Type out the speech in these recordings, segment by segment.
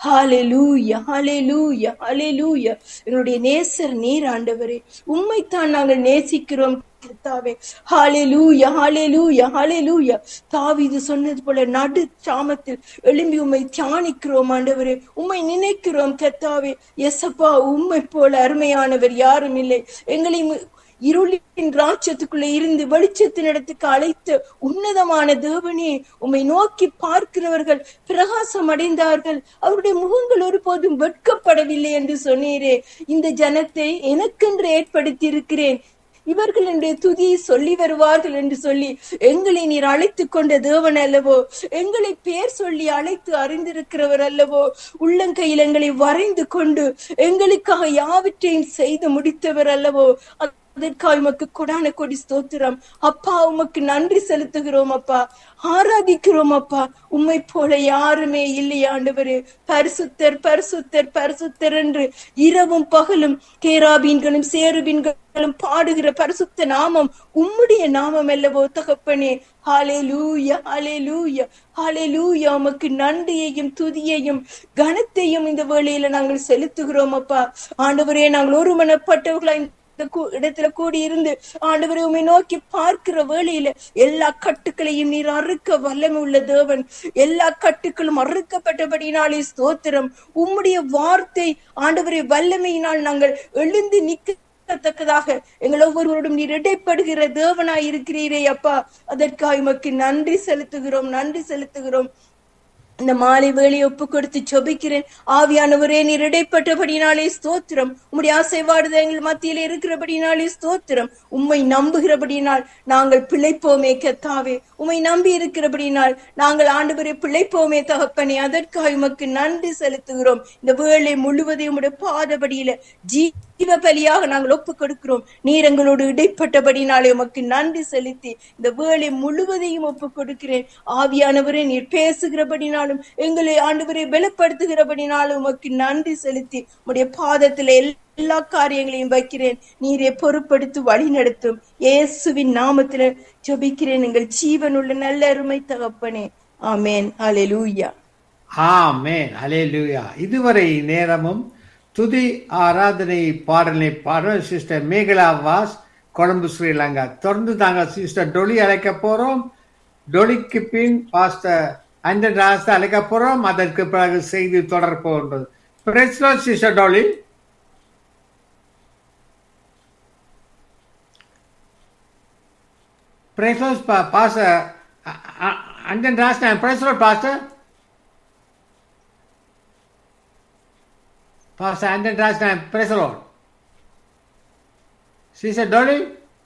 ஹalleluya ஹalleluya ஹalleluya என்னுடைய நேசர் நீர் ஆண்டவரே உம்மைத்தான் நாங்கள் நேசிக்கிறோம் கர்த்தாவே ஹalleluya ஹalleluya ஹalleluya தாவீது சொன்னது போல நடு சாமத்தில் எழும்பி உம்மை தியானிக்கிறோம் ஆண்டவரே உம்மை நினைக்கிறோம் கர்த்தாவே எசப்பா உம்மை போல அருமையானவர் யாரும் இல்லை எங்களை மு- இருளின் ராஜ்யத்துக்குள்ள இருந்து வெளிச்சத்தின் இடத்துக்கு அழைத்து உன்னதமான தேவனே உம்மை நோக்கி பார்க்கிறவர்கள் பிரகாசம் அடைந்தார்கள் அவருடைய முகங்கள் ஒருபோதும் வெட்கப்படவில்லை என்று சொன்னீரே இந்த ஜனத்தை எனக்கென்று ஏற்படுத்தி இருக்கிறேன் இவர்கள் என்னுடைய துதியை சொல்லி வருவார்கள் என்று சொல்லி எங்களை நீர் அழைத்து கொண்ட தேவன் அல்லவோ எங்களை பேர் சொல்லி அழைத்து அறிந்திருக்கிறவர் அல்லவோ உள்ளங்கையில் எங்களை வரைந்து கொண்டு எங்களுக்காக யாவற்றையும் செய்து முடித்தவர் அல்லவோ அதற்காக உமக்கு கொடான கொடி ஸ்தோத்திரம் அப்பா உமக்கு நன்றி செலுத்துகிறோம் அப்பா ஆராதிக்கிறோம் அப்பா உம்மை போல யாருமே இல்லை ஆண்டவரே பரிசுத்தர் பரிசுத்தர் பரிசுத்தர் என்று இரவும் பகலும் கேராபீன்களும் சேருபீன்களும் பாடுகிற பரிசுத்த நாமம் உம்முடைய நாமம் அல்லவோ தகப்பனே ஹalleluya ஹalleluya ஹalleluya உமக்கு நன்றியையும் துதியையும் கனத்தையும் இந்த வேளையில நாங்கள் செலுத்துகிறோம் அப்பா ஆண்டவரே நாங்கள் ஒருமனப்பட்டவர்களாய் இந்த கூ- இடத்துல கூடி இருந்து ஆண்டவரை உம்மை நோக்கி பார்க்கிற வேளையில எல்லா கட்டுக்களையும் நீர் அறுக்க வல்லமை உள்ள தேவன் எல்லா கட்டுக்களும் அறுக்கப்பட்டபடினாலே ஸ்தோத்திரம் உம்முடைய வார்த்தை ஆண்டவரை வல்லமையினால் நாங்கள் எழுந்து நிற்கத்தக்கதாக எங்கள் ஒவ்வொருவரோடும் நீர் இடைப்படுகிற தேவனாய் இருக்கிறீரே அப்பா அதற்காக உமக்கு நன்றி செலுத்துகிறோம் நன்றி செலுத்துகிறோம் இந்த மாலை வேலையை ஒப்பு கொடுத்து ஜெபிக்கிறேன் ஆவியானவரே நீர் இடைப்பட்டபடினாலே ஸ்தோத்திரம் உம்முடைய ஆசைவாடுதல் எங்கள் மத்தியிலே இருக்கிறபடினாலே ஸ்தோத்திரம் உம்மை நம்புகிறபடினால் நாங்கள் பிழைப்போமே கத்தாவே உம்மை நம்பி இருக்கிறபடினால் நாங்கள் ஆண்டவரை பிழைப்போமே தகப்பனே அதற்காக உமக்கு நன்றி செலுத்துகிறோம் இந்த வேலை முழுவதையும் உம்முடைய பாதபடியில ஜீவ பலியாக நாங்கள் ஒப்பு கொடுக்கிறோம் நீர் எங்களோடு இடைப்பட்டபடினாலே உமக்கு நன்றி செலுத்தி இந்த வேலை முழுவதையும் ஒப்பு கொடுக்கிறேன் ஆவியானவரே நீர் பேசுகிறபடினாலும் எங்களை ஆண்டவரை பலப்படுத்துகிறபடினாலும் உமக்கு நன்றி செலுத்தி உடைய பாதத்துல எல்லா காரியங்களையும் வைக்கிறேன் நீரே பொறுப்படுத்தி வழி நடத்தும் இயேசுவின் நாமத்துல ஜெபிக்கிறேன் எங்கள் ஜீவனுள்ள நல்ல அருமை தகப்பனே ஆமென் ஹalleluya ஆமென் ஹalleluya இதுவரை நேரமும் துதி ஆராதனை பாடலை பாட சிஸ்டர் மேகலா வாஸ் கொழும்பு ஸ்ரீலங்கா தொடர்ந்து நாங்கள் சிஸ்டர் டொலி அழைக்க போறோம் டொலிக்கு பின் பாஸ்டர் அண்டன் ராசா அழைக்க போறோம் அதற்கு பிறகு செய்தி தொடர போகின்றது பிரச்சனை sister Dolly Praise pa- Pastor uh, uh, Anjan Rasna, praise Lord, Pastor. Pastor Anjan Rasna, praise the Lord. Sister Dolly?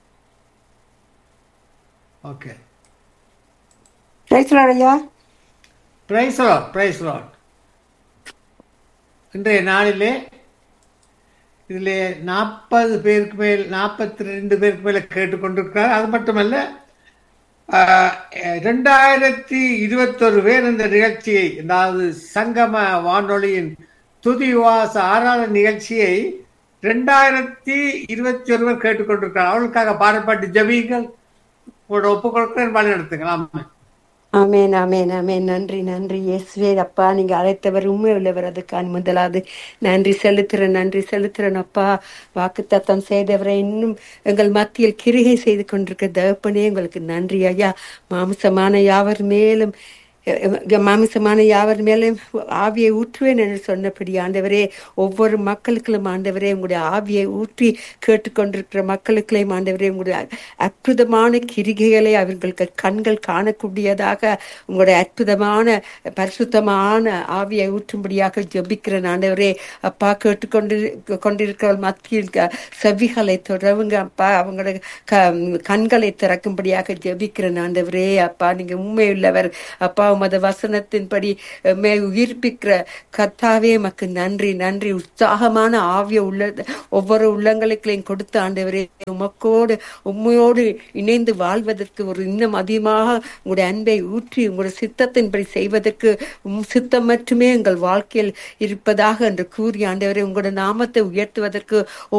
Okay. Praise ஐயா Praise the Lord, praise the Lord. இன்றைய நாளிலே இதிலே நாற்பது பேருக்கு மேல் நாற்பத்தி ரெண்டு பேருக்கு மேல கேட்டுக்கொண்டிருக்கிறார் அது மட்டுமல்ல ஆஹ், ரெண்டாயிரத்தி இருபத்தொரு பேர் இந்த நிகழ்ச்சியை அதாவது சங்கம வானொலியின் துதிவாச ஆராதனை நிகழ்ச்சியை ரெண்டாயிரத்தி இருபத்தி ஒரு பேர் கேட்டுக்கொண்டிருக்கிறார் அவளுக்காக பாடப்பட்டு ஜபிங்கள் உங்களோட ஒப்பு கொடுக்கிறேன் வழி நடத்துங்கள் ஆமாம் ஆமேன் ஆமேன் ஆமேன் நன்றி நன்றி இயேசுவே அப்பா நீங்க அழைத்தவர் உண்மை உள்ளவர் அதுக்கான முதலாவது நன்றி செலுத்துறேன் நன்றி செலுத்துறேன் அப்பா வாக்கு தத்தம் செய்தவரை இன்னும் எங்கள் மத்தியில் கிரிகை செய்து கொண்டிருக்க தகப்பனே உங்களுக்கு நன்றி ஐயா மாம்சமான யாவர் மேலும் எ- மாமிசமான யாவர் மேலும் ஆவியை ஊற்றுவேன் என்று சொன்னபடி ஆண்டவரே ஒவ்வொரு மக்களுக்கும் ஆண்டவரே உங்களுடைய ஆவியை ஊற்றி கேட்டுக்கொண்டிருக்கிற மக்களுக்களையும் ஆண்டவரே உங்களுடைய அற்புதமான கிரிகைகளை அவர்களுக்கு கண்கள் காணக்கூடியதாக உங்களுடைய அற்புதமான பரிசுத்தமான ஆவியை ஊற்றும்படியாக ஜெபிக்கிறேன் ஆண்டவரே அப்பா கேட்டுக்கொண்டு கொண்டிருக்கிற மத்தியில் க- செவிகளை தொடருங்க அப்பா அவங்களோட க கண்களை திறக்கும்படியாக ஜெபிக்கிறேன் ஆண்டவரே அப்பா நீங்க உண்மை உள்ளவர் அப்பா உமது வசனத்தின்படி மே உயிர்ப்பிக்கிற கத்தாவே மக்கு நன்றி நன்றி உற்சாகமான ஆவிய உள்ள ஒவ்வொரு உள்ளங்களுக்களையும் கொடுத்த ஆண்டவரே உமக்கோடு உண்மையோடு இணைந்து வாழ்வதற்கு ஒரு இன்னும் அதிகமாக உங்களுடைய அன்பை ஊற்றி உங்களுடைய சித்தத்தின்படி செய்வதற்கு உம் சித்தம் மட்டுமே எங்கள் வாழ்க்கையில் இருப்பதாக என்று கூறி ஆண்டவரே உங்களுடைய நாமத்தை உயர்த்துவதற்கு